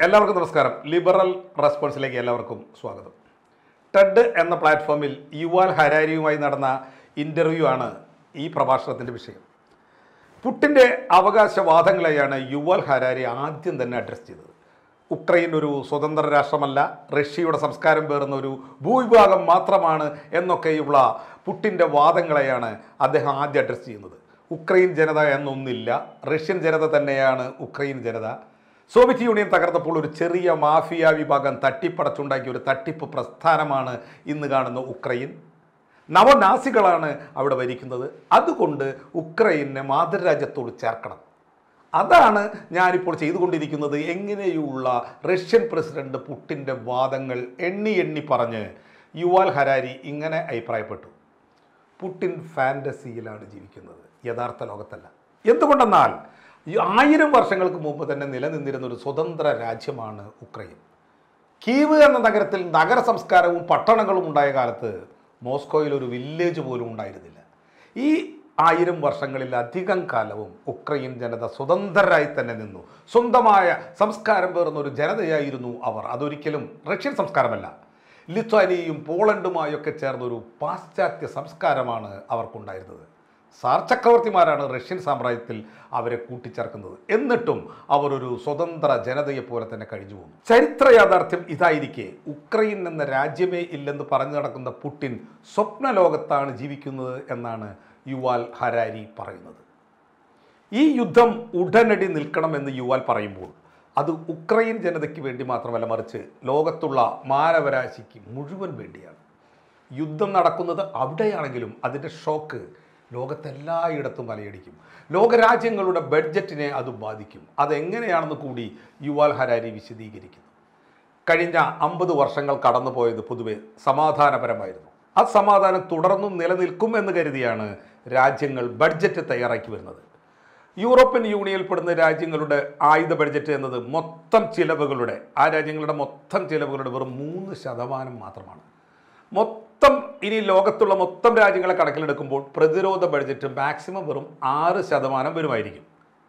എല്ലാവർക്കും നമസ്കാരം ലിബറൽ റെസ്പോൺസിലേക്ക് എല്ലാവർക്കും സ്വാഗതം ടെഡ് എന്ന പ്ലാറ്റ്ഫോമിൽ യുവാൽ ഹരാരിയുമായി നടന്ന ഇൻ്റർവ്യൂ ആണ് ഈ പ്രഭാഷണത്തിൻ്റെ വിഷയം പുട്ടിൻ്റെ അവകാശവാദങ്ങളെയാണ് യുവാൽ ഹരാരി ആദ്യം തന്നെ അഡ്രസ്സ് ചെയ്തത് ഉക്രൈൻ ഒരു സ്വതന്ത്ര രാഷ്ട്രമല്ല റഷ്യയുടെ സംസ്കാരം പേറുന്ന ഒരു ഭൂവിഭാഗം മാത്രമാണ് എന്നൊക്കെയുള്ള പുട്ടിൻ്റെ വാദങ്ങളെയാണ് അദ്ദേഹം ആദ്യം അഡ്രസ്സ് ചെയ്യുന്നത് ഉക്രൈൻ ജനത എന്നൊന്നില്ല റഷ്യൻ ജനത തന്നെയാണ് ഉക്രൈൻ ജനത സോവിയറ്റ് യൂണിയൻ തകർന്നപ്പോൾ ഒരു ചെറിയ മാഫിയ വിഭാഗം തട്ടിപ്പടച്ചുണ്ടാക്കിയ ഒരു തട്ടിപ്പ് പ്രസ്ഥാനമാണ് ഇന്ന് കാണുന്ന ഉക്രൈൻ നവനാസികളാണ് അവിടെ ഭരിക്കുന്നത് അതുകൊണ്ട് ഉക്രൈനെ മാതൃരാജ്യത്തോട് ചേർക്കണം അതാണ് ഞാനിപ്പോൾ ചെയ്തുകൊണ്ടിരിക്കുന്നത് എങ്ങനെയുള്ള റഷ്യൻ പ്രസിഡന്റ് പുട്ടിൻ്റെ വാദങ്ങൾ എണ്ണി എണ്ണി പറഞ്ഞ് യുവാൽ ഹരാരി ഇങ്ങനെ അഭിപ്രായപ്പെട്ടു പുട്ടിൻ ഫാൻറ്റസിയിലാണ് ജീവിക്കുന്നത് യഥാർത്ഥ ലോകത്തല്ല എന്തുകൊണ്ടെന്നാൽ ഈ ആയിരം വർഷങ്ങൾക്ക് മുമ്പ് തന്നെ നിലനിന്നിരുന്ന ഒരു സ്വതന്ത്ര രാജ്യമാണ് ഉക്രൈൻ കീവ് എന്ന നഗരത്തിൽ നഗര സംസ്കാരവും പട്ടണങ്ങളും ഉണ്ടായ കാലത്ത് മോസ്കോയിൽ ഒരു വില്ലേജ് പോലും ഉണ്ടായിരുന്നില്ല ഈ ആയിരം വർഷങ്ങളിൽ അധികം കാലവും ഉക്രൈൻ ജനത സ്വതന്ത്രരായി തന്നെ നിന്നു സ്വന്തമായ സംസ്കാരം പേർന്ന ഒരു ജനതയായിരുന്നു അവർ അതൊരിക്കലും റഷ്യൻ സംസ്കാരമല്ല ലിത്വാനിയയും പോളണ്ടുമായൊക്കെ ചേർന്നൊരു പാശ്ചാത്യ സംസ്കാരമാണ് അവർക്കുണ്ടായിരുന്നത് സാർ ചക്രവർത്തിമാരാണ് റഷ്യൻ സാമ്രാജ്യത്തിൽ അവരെ കൂട്ടിച്ചേർക്കുന്നത് എന്നിട്ടും അവർ ഒരു സ്വതന്ത്ര ജനതയെ പോലെ തന്നെ കഴിഞ്ഞു പോകുന്നു ചരിത്ര യാഥാർത്ഥ്യം ഇതായിരിക്കെ ഉക്രൈൻ എന്ന രാജ്യമേ ഇല്ലെന്ന് പറഞ്ഞു നടക്കുന്ന പുടിൻ സ്വപ്ന ലോകത്താണ് ജീവിക്കുന്നത് എന്നാണ് യുവാൽ ഹരാരി പറയുന്നത് ഈ യുദ്ധം ഉടനടി നിൽക്കണമെന്ന് യുവാൽ പറയുമ്പോൾ അത് ഉക്രൈൻ ജനതയ്ക്ക് വേണ്ടി മാത്രമല്ല മറിച്ച് ലോകത്തുള്ള മാനവരാശിക്ക് മുഴുവൻ വേണ്ടിയാണ് യുദ്ധം നടക്കുന്നത് അവിടെയാണെങ്കിലും അതിൻ്റെ ഷോക്ക് ലോകത്തെല്ലായിടത്തും വലയടിക്കും ലോകരാജ്യങ്ങളുടെ ബഡ്ജറ്റിനെ അത് ബാധിക്കും അതെങ്ങനെയാണെന്ന് കൂടി യുവാൽ ഹരാരി വിശദീകരിക്കുന്നു കഴിഞ്ഞ അമ്പത് വർഷങ്ങൾ കടന്നുപോയത് പൊതുവെ സമാധാനപരമായിരുന്നു ആ സമാധാനം തുടർന്നും നിലനിൽക്കും എന്ന് കരുതിയാണ് രാജ്യങ്ങൾ ബഡ്ജറ്റ് തയ്യാറാക്കി വരുന്നത് യൂറോപ്യൻ യൂണിയനിൽപ്പെടുന്ന രാജ്യങ്ങളുടെ ആയുധ ബഡ്ജറ്റ് എന്നത് മൊത്തം ചിലവുകളുടെ ആ രാജ്യങ്ങളുടെ മൊത്തം ചിലവുകളുടെ വെറും മൂന്ന് ശതമാനം മാത്രമാണ് മൊത്തം ഇനി ലോകത്തുള്ള മൊത്തം രാജ്യങ്ങളെ കണക്കിലെടുക്കുമ്പോൾ പ്രതിരോധ ബഡ്ജറ്റ് മാക്സിമം വെറും ആറ് ശതമാനം വരുമായിരിക്കും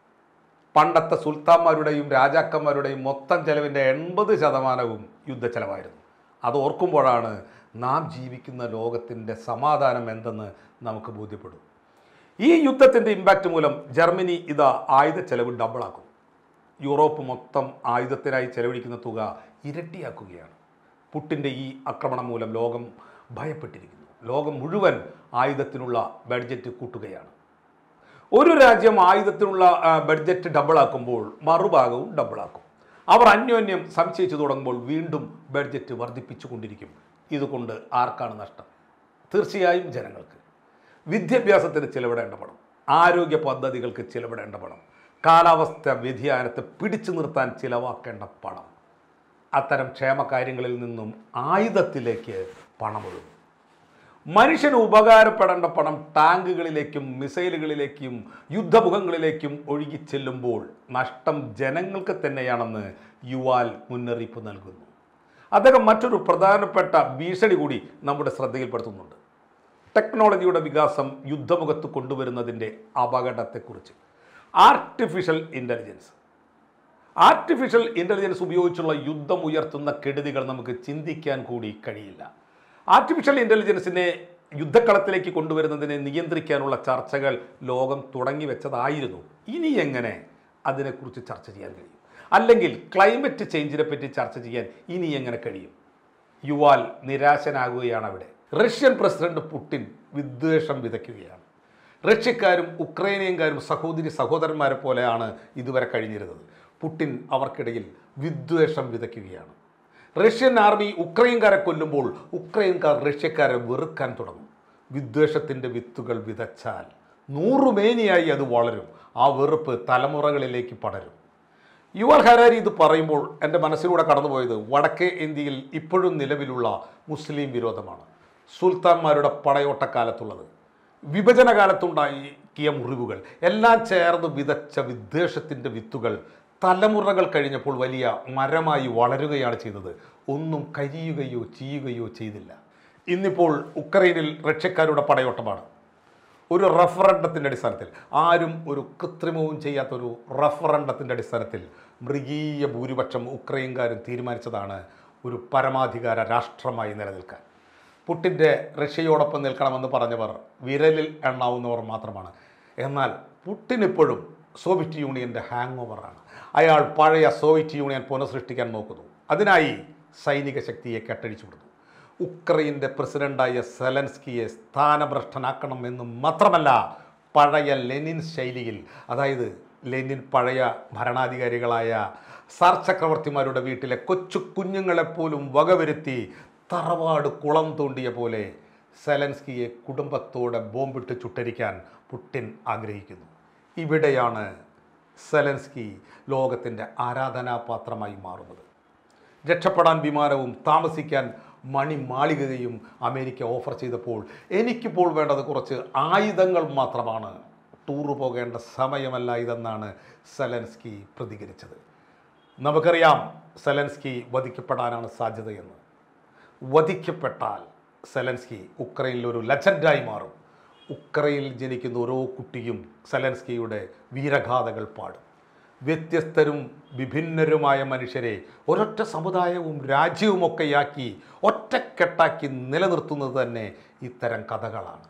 പണ്ടത്തെ സുൽത്താന്മാരുടെയും രാജാക്കന്മാരുടെയും മൊത്തം ചെലവിൻ്റെ എൺപത് ശതമാനവും യുദ്ധ ചെലവായിരുന്നു അത് ഓർക്കുമ്പോഴാണ് നാം ജീവിക്കുന്ന ലോകത്തിൻ്റെ സമാധാനം എന്തെന്ന് നമുക്ക് ബോധ്യപ്പെടും ഈ യുദ്ധത്തിൻ്റെ ഇമ്പാക്റ്റ് മൂലം ജർമ്മനി ഇതാ ആയുധ ചെലവ് ഡബിളാക്കും യൂറോപ്പ് മൊത്തം ആയുധത്തിനായി ചെലവഴിക്കുന്ന തുക ഇരട്ടിയാക്കുകയാണ് പുട്ടിൻ്റെ ഈ ആക്രമണം മൂലം ലോകം ഭയപ്പെട്ടിരിക്കുന്നു ലോകം മുഴുവൻ ആയുധത്തിനുള്ള ബഡ്ജറ്റ് കൂട്ടുകയാണ് ഒരു രാജ്യം ആയുധത്തിനുള്ള ആ, ബഡ്ജറ്റ് ഡബിളാക്കുമ്പോൾ മറുഭാഗവും ഡബിളാക്കും അവർ അന്യോന്യം സംശയിച്ചു തുടങ്ങുമ്പോൾ വീണ്ടും ബഡ്ജറ്റ് വർദ്ധിപ്പിച്ചു കൊണ്ടിരിക്കും ഇതുകൊണ്ട് ആർക്കാണ് നഷ്ടം തീർച്ചയായും ജനങ്ങൾക്ക് വിദ്യാഭ്യാസത്തിന് ചിലവിടേണ്ട പണം ആരോഗ്യ പദ്ധതികൾക്ക് ചിലവിടേണ്ട പണം കാലാവസ്ഥ വ്യതിയാനത്തെ പിടിച്ചു നിർത്താൻ ചിലവാക്കേണ്ട പണം അത്തരം ക്ഷേമകാര്യങ്ങളിൽ നിന്നും ആയുധത്തിലേക്ക് പണമൊഴുകും മനുഷ്യന് ഉപകാരപ്പെടേണ്ട പണം ടാങ്കുകളിലേക്കും മിസൈലുകളിലേക്കും യുദ്ധമുഖങ്ങളിലേക്കും ഒഴുകിച്ചെല്ലുമ്പോൾ നഷ്ടം ജനങ്ങൾക്ക് തന്നെയാണെന്ന് യുവാൽ മുന്നറിയിപ്പ് നൽകുന്നു അദ്ദേഹം മറ്റൊരു പ്രധാനപ്പെട്ട ഭീഷണി കൂടി നമ്മുടെ ശ്രദ്ധയിൽപ്പെടുത്തുന്നുണ്ട് ടെക്നോളജിയുടെ വികാസം യുദ്ധമുഖത്ത് കൊണ്ടുവരുന്നതിൻ്റെ അപകടത്തെക്കുറിച്ച് ആർട്ടിഫിഷ്യൽ ഇൻ്റലിജൻസ് ആർട്ടിഫിഷ്യൽ ഇൻ്റലിജൻസ് ഉപയോഗിച്ചുള്ള യുദ്ധം ഉയർത്തുന്ന കെടുതികൾ നമുക്ക് ചിന്തിക്കാൻ കൂടി കഴിയില്ല ആർട്ടിഫിഷ്യൽ ഇൻ്റലിജൻസിനെ യുദ്ധക്കളത്തിലേക്ക് കൊണ്ടുവരുന്നതിനെ നിയന്ത്രിക്കാനുള്ള ചർച്ചകൾ ലോകം തുടങ്ങി വെച്ചതായിരുന്നു ഇനി എങ്ങനെ അതിനെക്കുറിച്ച് ചർച്ച ചെയ്യാൻ കഴിയും അല്ലെങ്കിൽ ക്ലൈമറ്റ് ചേഞ്ചിനെ പറ്റി ചർച്ച ചെയ്യാൻ ഇനി എങ്ങനെ കഴിയും യുവാൽ നിരാശനാകുകയാണ് അവിടെ റഷ്യൻ പ്രസിഡന്റ് പുടിൻ വിദ്വേഷം വിതയ്ക്കുകയാണ് റഷ്യക്കാരും ഉക്രൈനിയൻകാരും സഹോദരി സഹോദരന്മാരെ പോലെയാണ് ഇതുവരെ കഴിഞ്ഞിരുന്നത് പുടിൻ അവർക്കിടയിൽ വിദ്വേഷം വിതയ്ക്കുകയാണ് റഷ്യൻ ആർമി ഉക്രൈൻകാരെ കൊല്ലുമ്പോൾ ഉക്രൈൻകാർ റഷ്യക്കാരെ വെറുക്കാൻ തുടങ്ങും വിദ്വേഷത്തിൻ്റെ വിത്തുകൾ വിതച്ചാൽ നൂറുമേനിയായി അത് വളരും ആ വെറുപ്പ് തലമുറകളിലേക്ക് പടരും യുവൽ ഹരാരി ഇത് പറയുമ്പോൾ എൻ്റെ മനസ്സിലൂടെ കടന്നുപോയത് വടക്കേ ഇന്ത്യയിൽ ഇപ്പോഴും നിലവിലുള്ള മുസ്ലിം വിരോധമാണ് സുൽത്താൻമാരുടെ പടയോട്ടക്കാലത്തുള്ളത് വിഭജന കാലത്തുണ്ടാക്കിയ മുറിവുകൾ എല്ലാം ചേർന്ന് വിതച്ച വിദ്വേഷത്തിൻ്റെ വിത്തുകൾ തലമുറകൾ കഴിഞ്ഞപ്പോൾ വലിയ മരമായി വളരുകയാണ് ചെയ്തത് ഒന്നും കരിയുകയോ ചെയ്യുകയോ ചെയ്തില്ല ഇന്നിപ്പോൾ ഉക്രൈനിൽ റഷ്യക്കാരുടെ പടയോട്ടമാണ് ഒരു റഫറണ്ടത്തിൻ്റെ അടിസ്ഥാനത്തിൽ ആരും ഒരു കൃത്രിമവും ചെയ്യാത്ത ഒരു റഫറണ്ടത്തിൻ്റെ അടിസ്ഥാനത്തിൽ മൃഗീയ ഭൂരിപക്ഷം ഉക്രൈൻകാരും തീരുമാനിച്ചതാണ് ഒരു പരമാധികാര രാഷ്ട്രമായി നിലനിൽക്കാൻ പുട്ടിൻ്റെ റഷ്യയോടൊപ്പം നിൽക്കണമെന്ന് പറഞ്ഞവർ വിരലിൽ എണ്ണാവുന്നവർ മാത്രമാണ് എന്നാൽ പുട്ടിൻ ഇപ്പോഴും സോവിയറ്റ് യൂണിയൻ്റെ ഹാങ് ഓവറാണ് അയാൾ പഴയ സോവിയറ്റ് യൂണിയൻ പുനഃസൃഷ്ടിക്കാൻ നോക്കുന്നു അതിനായി സൈനിക ശക്തിയെ കെട്ടഴിച്ചു വിടുന്നു ഉക്രൈൻ്റെ പ്രസിഡന്റായ സെലൻസ്കിയെ സ്ഥാനഭ്രഷ്ടനാക്കണം എന്ന് മാത്രമല്ല പഴയ ലെനിൻ ശൈലിയിൽ അതായത് ലെനിൻ പഴയ ഭരണാധികാരികളായ സാർ ചക്രവർത്തിമാരുടെ വീട്ടിലെ കൊച്ചു കുഞ്ഞുങ്ങളെപ്പോലും വകവരുത്തി തറവാട് കുളം തോണ്ടിയ പോലെ സെലൻസ്കിയെ കുടുംബത്തോടെ ബോംബിട്ട് ചുട്ടരിക്കാൻ പുട്ടിൻ ആഗ്രഹിക്കുന്നു ഇവിടെയാണ് സെലൻസ്കി ലോകത്തിൻ്റെ ആരാധനാപാത്രമായി മാറുന്നത് രക്ഷപ്പെടാൻ വിമാനവും താമസിക്കാൻ മണിമാളികയും അമേരിക്ക ഓഫർ ചെയ്തപ്പോൾ എനിക്കിപ്പോൾ വേണ്ടത് കുറച്ച് ആയുധങ്ങൾ മാത്രമാണ് ടൂറ് പോകേണ്ട സമയമല്ല ഇതെന്നാണ് സെലൻസ്കി പ്രതികരിച്ചത് നമുക്കറിയാം സെലൻസ്കി വധിക്കപ്പെടാനാണ് സാധ്യതയെന്ന് വധിക്കപ്പെട്ടാൽ സെലൻസ്കി ഉക്രൈനിൽ ഒരു ലജൻഡായി മാറും ഉക്രൈനിൽ ജനിക്കുന്ന ഓരോ കുട്ടിയും സെലൻസ്കിയുടെ വീരഗാഥകൾ പാടും വ്യത്യസ്തരും വിഭിന്നരുമായ മനുഷ്യരെ ഒരൊറ്റ സമുദായവും രാജ്യവുമൊക്കെയാക്കി ഒറ്റക്കെട്ടാക്കി നിലനിർത്തുന്നത് തന്നെ ഇത്തരം കഥകളാണ്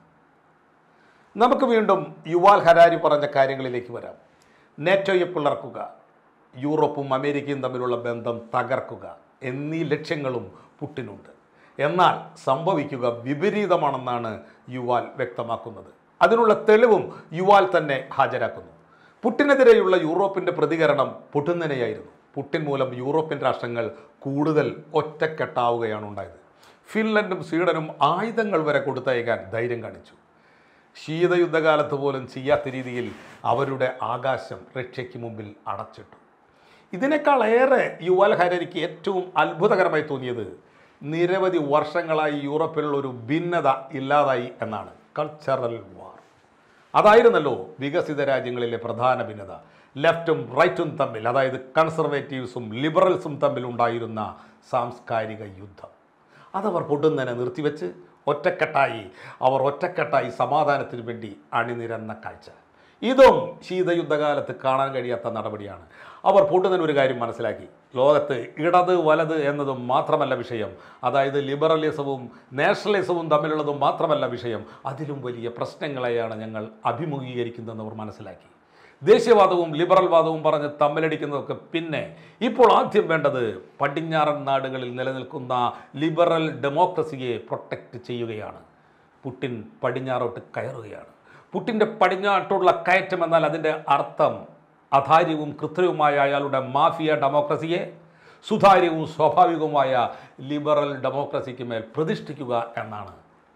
നമുക്ക് വീണ്ടും യുവാൽ ഹരാരി പറഞ്ഞ കാര്യങ്ങളിലേക്ക് വരാം നേറ്റോയെ പിളർക്കുക യൂറോപ്പും അമേരിക്കയും തമ്മിലുള്ള ബന്ധം തകർക്കുക എന്നീ ലക്ഷ്യങ്ങളും പുട്ടിനുണ്ട് എന്നാൽ സംഭവിക്കുക വിപരീതമാണെന്നാണ് യുവാൽ വ്യക്തമാക്കുന്നത് അതിനുള്ള തെളിവും യുവാൽ തന്നെ ഹാജരാക്കുന്നു പുട്ടിനെതിരെയുള്ള യൂറോപ്പിൻ്റെ പ്രതികരണം പൊട്ടുന്നനെയായിരുന്നു പുട്ടിൻ മൂലം യൂറോപ്യൻ രാഷ്ട്രങ്ങൾ കൂടുതൽ ഒറ്റക്കെട്ടാവുകയാണ് ഉണ്ടായത് ഫിൻലൻഡും സ്വീഡനും ആയുധങ്ങൾ വരെ കൊടുത്തയക്കാൻ ധൈര്യം കാണിച്ചു ശീതയുദ്ധകാലത്ത് പോലും ചെയ്യാത്ത രീതിയിൽ അവരുടെ ആകാശം റഷ്യയ്ക്ക് മുമ്പിൽ അടച്ചിട്ടു ഇതിനേക്കാളേറെ യുവൽ ഹരരിക്ക് ഏറ്റവും അത്ഭുതകരമായി തോന്നിയത് നിരവധി വർഷങ്ങളായി യൂറോപ്പിലുള്ള ഒരു ഭിന്നത ഇല്ലാതായി എന്നാണ് കൾച്ചറൽ വാർ അതായിരുന്നല്ലോ വികസിത രാജ്യങ്ങളിലെ പ്രധാന ഭിന്നത ലെഫ്റ്റും റൈറ്റും തമ്മിൽ അതായത് കൺസർവേറ്റീവ്സും ലിബറൽസും തമ്മിൽ ഉണ്ടായിരുന്ന സാംസ്കാരിക യുദ്ധം അതവർ പൊടുന്നനെ നിർത്തിവെച്ച് ഒറ്റക്കെട്ടായി അവർ ഒറ്റക്കെട്ടായി സമാധാനത്തിന് വേണ്ടി അണിനിരന്ന കാഴ്ച ഇതും ശീതയുദ്ധകാലത്ത് കാണാൻ കഴിയാത്ത നടപടിയാണ് അവർ പൊടുന്നതിന് ഒരു കാര്യം മനസ്സിലാക്കി ലോകത്ത് ഇടത് വലത് എന്നതും മാത്രമല്ല വിഷയം അതായത് ലിബറലിസവും നാഷണലിസവും തമ്മിലുള്ളതും മാത്രമല്ല വിഷയം അതിലും വലിയ പ്രശ്നങ്ങളെയാണ് ഞങ്ങൾ അഭിമുഖീകരിക്കുന്നതെന്ന് അവർ മനസ്സിലാക്കി ദേശീയവാദവും ലിബറൽ വാദവും പറഞ്ഞ് തമ്മിലടിക്കുന്നതൊക്കെ പിന്നെ ഇപ്പോൾ ആദ്യം വേണ്ടത് പടിഞ്ഞാറൻ നാടുകളിൽ നിലനിൽക്കുന്ന ലിബറൽ ഡെമോക്രസിയെ പ്രൊട്ടക്റ്റ് ചെയ്യുകയാണ് പുട്ടിൻ പടിഞ്ഞാറോട്ട് കയറുകയാണ് പുട്ടിൻ്റെ പടിഞ്ഞാട്ടുള്ള കയറ്റം എന്നാൽ അതിൻ്റെ അർത്ഥം അധാര്യവും കൃത്രിമവുമായ അയാളുടെ മാഫിയ ഡെമോക്രസിയെ സുതാര്യവും സ്വാഭാവികവുമായ ലിബറൽ ഡെമോക്രസിക്ക് മേൽ പ്രതിഷ്ഠിക്കുക എന്നാണ്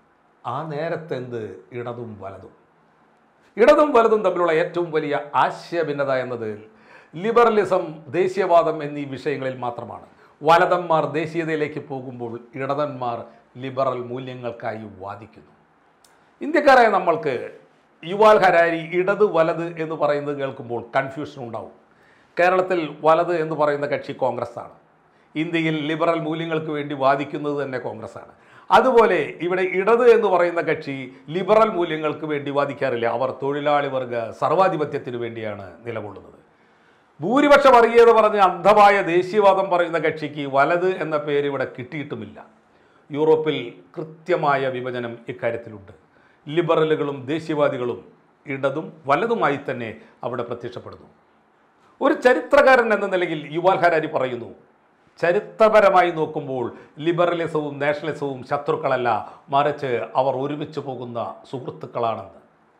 ആ നേരത്തെന്ത് ഇടതും വലതും ഇടതും വലതും തമ്മിലുള്ള ഏറ്റവും വലിയ ആശയഭിന്നത എന്നത് ലിബറലിസം ദേശീയവാദം എന്നീ വിഷയങ്ങളിൽ മാത്രമാണ് വലതന്മാർ ദേശീയതയിലേക്ക് പോകുമ്പോൾ ഇടതന്മാർ ലിബറൽ മൂല്യങ്ങൾക്കായി വാദിക്കുന്നു ഇന്ത്യക്കാരായ നമ്മൾക്ക് യുവാൽ ഹരാരി ഇടത് വലത് എന്ന് പറയുന്നത് കേൾക്കുമ്പോൾ കൺഫ്യൂഷൻ ഉണ്ടാവും കേരളത്തിൽ വലത് എന്ന് പറയുന്ന കക്ഷി കോൺഗ്രസ് ആണ് ഇന്ത്യയിൽ ലിബറൽ മൂല്യങ്ങൾക്ക് വേണ്ടി വാദിക്കുന്നത് തന്നെ കോൺഗ്രസ് ആണ് അതുപോലെ ഇവിടെ ഇടത് എന്ന് പറയുന്ന കക്ഷി ലിബറൽ മൂല്യങ്ങൾക്ക് വേണ്ടി വാദിക്കാറില്ല അവർ തൊഴിലാളി വർഗ സർവാധിപത്യത്തിന് വേണ്ടിയാണ് നിലകൊള്ളുന്നത് ഭൂരിപക്ഷ വർഗീയത പറഞ്ഞ് അന്ധമായ ദേശീയവാദം പറയുന്ന കക്ഷിക്ക് വലത് എന്ന പേര് ഇവിടെ കിട്ടിയിട്ടുമില്ല യൂറോപ്പിൽ കൃത്യമായ വിഭജനം ഇക്കാര്യത്തിലുണ്ട് ലിബറലുകളും ദേശീയവാദികളും ഇടതും വലതുമായി തന്നെ അവിടെ പ്രത്യക്ഷപ്പെടുന്നു ഒരു ചരിത്രകാരൻ എന്ന നിലയിൽ യുവാൽ ഹരാരി പറയുന്നു ചരിത്രപരമായി നോക്കുമ്പോൾ ലിബറലിസവും നാഷണലിസവും ശത്രുക്കളല്ല മറിച്ച് അവർ ഒരുമിച്ച് പോകുന്ന സുഹൃത്തുക്കളാണെന്ന്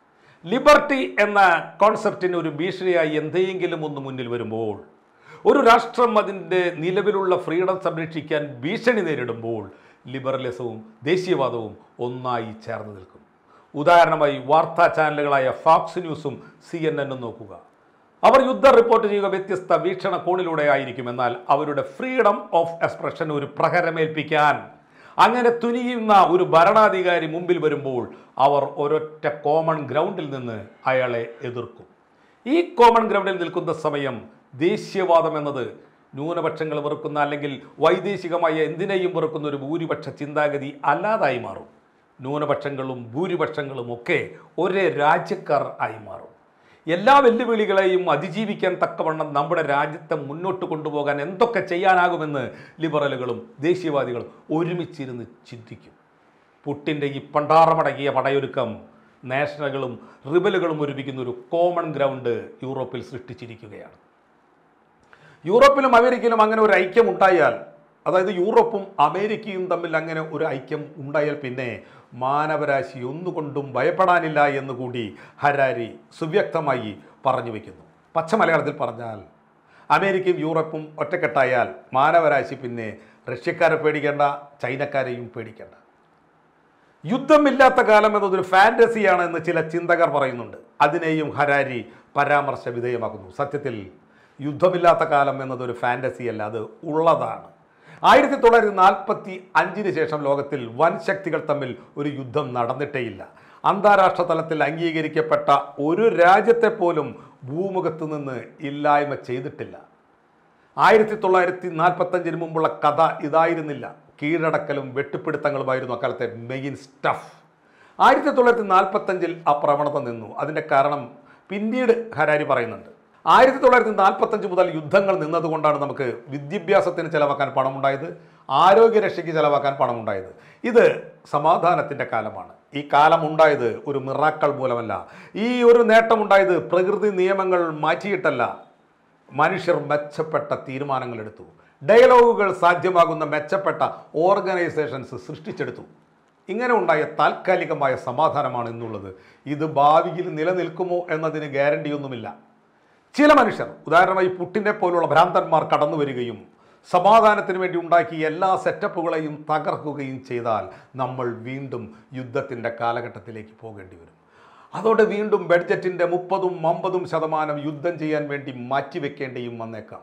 ലിബർട്ടി എന്ന കോൺസെപ്റ്റിന് ഒരു ഭീഷണിയായി എന്തെങ്കിലും ഒന്ന് മുന്നിൽ വരുമ്പോൾ ഒരു രാഷ്ട്രം അതിൻ്റെ നിലവിലുള്ള ഫ്രീഡം സംരക്ഷിക്കാൻ ഭീഷണി നേരിടുമ്പോൾ ലിബറലിസവും ദേശീയവാദവും ഒന്നായി ചേർന്ന് നിൽക്കും ഉദാഹരണമായി വാർത്താ ചാനലുകളായ ഫാക്സ് ന്യൂസും സി എൻ എന്നും നോക്കുക അവർ യുദ്ധം റിപ്പോർട്ട് ചെയ്യുക വ്യത്യസ്ത വീക്ഷണ കോണിലൂടെ ആയിരിക്കും എന്നാൽ അവരുടെ ഫ്രീഡം ഓഫ് എക്സ്പ്രഷൻ ഒരു പ്രഹരമേൽപ്പിക്കാൻ അങ്ങനെ തുനിയുന്ന ഒരു ഭരണാധികാരി മുമ്പിൽ വരുമ്പോൾ അവർ ഒരൊറ്റ കോമൺ ഗ്രൗണ്ടിൽ നിന്ന് അയാളെ എതിർക്കും ഈ കോമൺ ഗ്രൗണ്ടിൽ നിൽക്കുന്ന സമയം ദേശീയവാദം എന്നത് ന്യൂനപക്ഷങ്ങൾ വെറുക്കുന്ന അല്ലെങ്കിൽ വൈദേശികമായ എന്തിനേയും വെറുക്കുന്ന ഒരു ഭൂരിപക്ഷ ചിന്താഗതി അല്ലാതായി മാറും ന്യൂനപക്ഷങ്ങളും ഭൂരിപക്ഷങ്ങളും ഒക്കെ ഒരേ രാജ്യക്കാർ ആയി മാറും എല്ലാ വെല്ലുവിളികളെയും അതിജീവിക്കാൻ തക്കവണ്ണം നമ്മുടെ രാജ്യത്തെ മുന്നോട്ട് കൊണ്ടുപോകാൻ എന്തൊക്കെ ചെയ്യാനാകുമെന്ന് ലിബറലുകളും ദേശീയവാദികളും ഒരുമിച്ചിരുന്ന് ചിന്തിക്കും പുട്ടിൻ്റെ ഈ പണ്ടാറമടങ്ങിയ പടയൊരുക്കം നാഷണലുകളും റിബലുകളും ഒരുമിക്കുന്ന ഒരു കോമൺ ഗ്രൗണ്ട് യൂറോപ്പിൽ സൃഷ്ടിച്ചിരിക്കുകയാണ് യൂറോപ്പിലും അമേരിക്കയിലും അങ്ങനെ ഒരു ഐക്യം ഉണ്ടായാൽ അതായത് യൂറോപ്പും അമേരിക്കയും തമ്മിൽ അങ്ങനെ ഒരു ഐക്യം ഉണ്ടായാൽ പിന്നെ മാനവരാശി ഒന്നുകൊണ്ടും ഭയപ്പെടാനില്ല എന്നുകൂടി ഹരാരി സുവ്യക്തമായി പറഞ്ഞു വയ്ക്കുന്നു പച്ച മലയാളത്തിൽ പറഞ്ഞാൽ അമേരിക്കയും യൂറോപ്പും ഒറ്റക്കെട്ടായാൽ മാനവരാശി പിന്നെ റഷ്യക്കാരെ പേടിക്കേണ്ട ചൈനക്കാരെയും പേടിക്കേണ്ട യുദ്ധമില്ലാത്ത കാലം എന്നതൊരു ഫാൻറ്റസിയാണ് എന്ന് ചില ചിന്തകർ പറയുന്നുണ്ട് അതിനെയും ഹരാരി പരാമർശ വിധേയമാക്കുന്നു സത്യത്തിൽ യുദ്ധമില്ലാത്ത കാലം എന്നതൊരു ഫാൻറ്റസി അല്ല അത് ഉള്ളതാണ് ആയിരത്തി തൊള്ളായിരത്തി നാൽപ്പത്തി അഞ്ചിന് ശേഷം ലോകത്തിൽ വൻ ശക്തികൾ തമ്മിൽ ഒരു യുദ്ധം നടന്നിട്ടേയില്ല അന്താരാഷ്ട്ര തലത്തിൽ അംഗീകരിക്കപ്പെട്ട ഒരു രാജ്യത്തെ പോലും ഭൂമുഖത്ത് നിന്ന് ഇല്ലായ്മ ചെയ്തിട്ടില്ല ആയിരത്തി തൊള്ളായിരത്തി നാൽപ്പത്തഞ്ചിന് മുമ്പുള്ള കഥ ഇതായിരുന്നില്ല കീഴടക്കലും വെട്ടിപ്പിടുത്തങ്ങളുമായിരുന്നു അക്കാലത്തെ മെയിൻ സ്റ്റഫ് ആയിരത്തി തൊള്ളായിരത്തി നാൽപ്പത്തഞ്ചിൽ ആ പ്രവണത നിന്നു അതിൻ്റെ കാരണം പിന്നീട് ഹരാരി പറയുന്നുണ്ട് ആയിരത്തി തൊള്ളായിരത്തി നാൽപ്പത്തഞ്ച് മുതൽ യുദ്ധങ്ങൾ നിന്നതുകൊണ്ടാണ് നമുക്ക് വിദ്യാഭ്യാസത്തിന് ചിലവാക്കാൻ പണമുണ്ടായത് ആരോഗ്യരക്ഷയ്ക്ക് ചിലവാക്കാൻ പണമുണ്ടായത് ഇത് സമാധാനത്തിൻ്റെ കാലമാണ് ഈ കാലം ഉണ്ടായത് ഒരു മിറാക്കൾ മൂലമല്ല ഈ ഒരു നേട്ടമുണ്ടായത് പ്രകൃതി നിയമങ്ങൾ മാറ്റിയിട്ടല്ല മനുഷ്യർ മെച്ചപ്പെട്ട തീരുമാനങ്ങൾ എടുത്തു ഡയലോഗുകൾ സാധ്യമാകുന്ന മെച്ചപ്പെട്ട ഓർഗനൈസേഷൻസ് സൃഷ്ടിച്ചെടുത്തു ഇങ്ങനെ ഉണ്ടായ താൽക്കാലികമായ സമാധാനമാണ് ഇന്നുള്ളത് ഇത് ഭാവിയിൽ നിലനിൽക്കുമോ എന്നതിന് ഗ്യാരണ്ടിയൊന്നുമില്ല ചില മനുഷ്യർ ഉദാഹരണമായി പുട്ടിനെ പോലുള്ള ഭ്രാന്തന്മാർ കടന്നു വരികയും സമാധാനത്തിന് വേണ്ടി ഉണ്ടാക്കിയ എല്ലാ സെറ്റപ്പുകളെയും തകർക്കുകയും ചെയ്താൽ നമ്മൾ വീണ്ടും യുദ്ധത്തിൻ്റെ കാലഘട്ടത്തിലേക്ക് പോകേണ്ടി വരും അതോടെ വീണ്ടും ബഡ്ജറ്റിൻ്റെ മുപ്പതും അമ്പതും ശതമാനം യുദ്ധം ചെയ്യാൻ വേണ്ടി മാറ്റിവെക്കേണ്ടിയും വന്നേക്കാം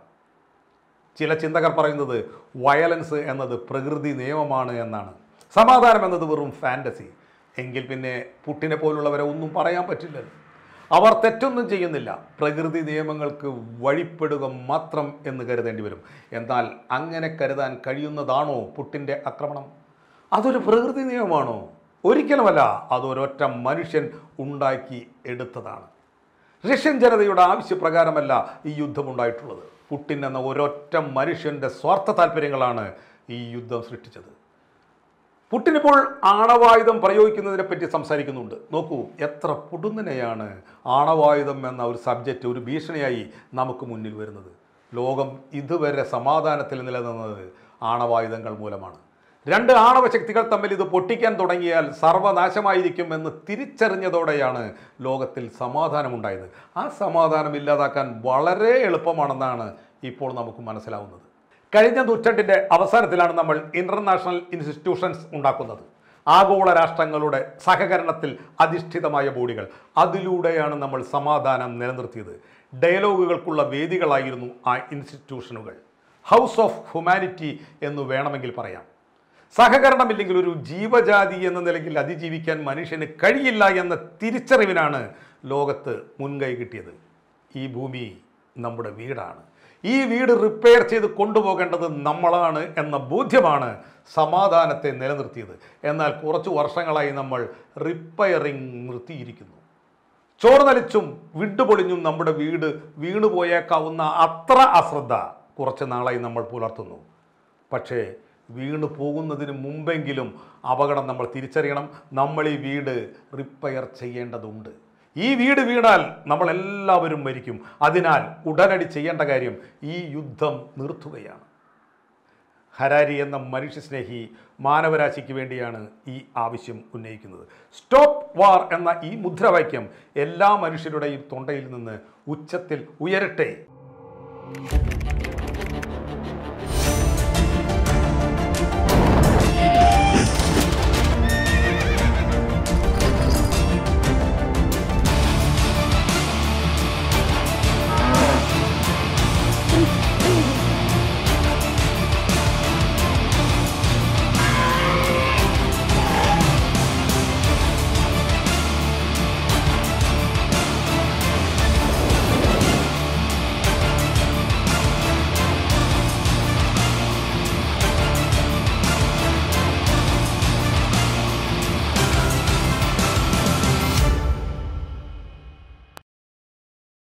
ചില ചിന്തകർ പറയുന്നത് വയലൻസ് എന്നത് പ്രകൃതി നിയമമാണ് എന്നാണ് സമാധാനം എന്നത് വെറും ഫാൻറ്റസി എങ്കിൽ പിന്നെ പുട്ടിനെ പോലുള്ളവരെ ഒന്നും പറയാൻ പറ്റില്ലല്ലോ അവർ തെറ്റൊന്നും ചെയ്യുന്നില്ല പ്രകൃതി നിയമങ്ങൾക്ക് വഴിപ്പെടുക മാത്രം എന്ന് കരുതേണ്ടി വരും എന്നാൽ അങ്ങനെ കരുതാൻ കഴിയുന്നതാണോ പുട്ടിൻ്റെ ആക്രമണം അതൊരു പ്രകൃതി നിയമമാണോ ഒരിക്കലുമല്ല അതൊരൊറ്റ മനുഷ്യൻ ഉണ്ടാക്കി എടുത്തതാണ് റഷ്യൻ ജനതയുടെ ആവശ്യപ്രകാരമല്ല ഈ യുദ്ധമുണ്ടായിട്ടുള്ളത് പുട്ടിൻ എന്ന ഒരൊറ്റ മനുഷ്യൻ്റെ സ്വാർത്ഥ താല്പര്യങ്ങളാണ് ഈ യുദ്ധം സൃഷ്ടിച്ചത് പുട്ടിനിപ്പോൾ ആണവായുധം പ്രയോഗിക്കുന്നതിനെ പറ്റി സംസാരിക്കുന്നുണ്ട് നോക്കൂ എത്ര പുടുന്നനെയാണ് ആണവായുധം എന്ന ഒരു സബ്ജക്റ്റ് ഒരു ഭീഷണിയായി നമുക്ക് മുന്നിൽ വരുന്നത് ലോകം ഇതുവരെ സമാധാനത്തിൽ നിലനിന്നത് ആണവായുധങ്ങൾ മൂലമാണ് രണ്ട് ആണവ ശക്തികൾ തമ്മിൽ ഇത് പൊട്ടിക്കാൻ തുടങ്ങിയാൽ സർവനാശമായിരിക്കും എന്ന് തിരിച്ചറിഞ്ഞതോടെയാണ് ലോകത്തിൽ സമാധാനമുണ്ടായത് ആ സമാധാനം ഇല്ലാതാക്കാൻ വളരെ എളുപ്പമാണെന്നാണ് ഇപ്പോൾ നമുക്ക് മനസ്സിലാവുന്നത് കഴിഞ്ഞ നൂറ്റാണ്ടിൻ്റെ അവസാനത്തിലാണ് നമ്മൾ ഇൻ്റർനാഷണൽ ഇൻസ്റ്റിറ്റ്യൂഷൻസ് ഉണ്ടാക്കുന്നത് ആഗോള രാഷ്ട്രങ്ങളുടെ സഹകരണത്തിൽ അധിഷ്ഠിതമായ ബോഡികൾ അതിലൂടെയാണ് നമ്മൾ സമാധാനം നിലനിർത്തിയത് ഡയലോഗുകൾക്കുള്ള വേദികളായിരുന്നു ആ ഇൻസ്റ്റിറ്റ്യൂഷനുകൾ ഹൗസ് ഓഫ് ഹ്യൂമാനിറ്റി എന്ന് വേണമെങ്കിൽ പറയാം സഹകരണമില്ലെങ്കിൽ ഒരു ജീവജാതി എന്ന നിലയിൽ അതിജീവിക്കാൻ മനുഷ്യന് കഴിയില്ല എന്ന തിരിച്ചറിവിനാണ് ലോകത്ത് മുൻകൈ കിട്ടിയത് ഈ ഭൂമി നമ്മുടെ വീടാണ് ഈ വീട് റിപ്പയർ ചെയ്ത് കൊണ്ടുപോകേണ്ടത് നമ്മളാണ് എന്ന ബോധ്യമാണ് സമാധാനത്തെ നിലനിർത്തിയത് എന്നാൽ കുറച്ച് വർഷങ്ങളായി നമ്മൾ റിപ്പയറിംഗ് നിർത്തിയിരിക്കുന്നു ചോർന്നലിച്ചും വിട്ടുപൊളിഞ്ഞും നമ്മുടെ വീട് വീണുപോയേക്കാവുന്ന അത്ര അശ്രദ്ധ കുറച്ച് നാളായി നമ്മൾ പുലർത്തുന്നു പക്ഷേ വീണു പോകുന്നതിന് മുമ്പെങ്കിലും അപകടം നമ്മൾ തിരിച്ചറിയണം നമ്മൾ ഈ വീട് റിപ്പയർ ചെയ്യേണ്ടതുണ്ട് ഈ വീട് വീണാൽ നമ്മൾ എല്ലാവരും മരിക്കും അതിനാൽ ഉടനടി ചെയ്യേണ്ട കാര്യം ഈ യുദ്ധം നിർത്തുകയാണ് ഹരാരി എന്ന മനുഷ്യസ്നേഹി മാനവരാശിക്ക് വേണ്ടിയാണ് ഈ ആവശ്യം ഉന്നയിക്കുന്നത് സ്റ്റോപ്പ് വാർ എന്ന ഈ മുദ്രാവാക്യം എല്ലാ മനുഷ്യരുടെയും തൊണ്ടയിൽ നിന്ന് ഉച്ചത്തിൽ ഉയരട്ടെ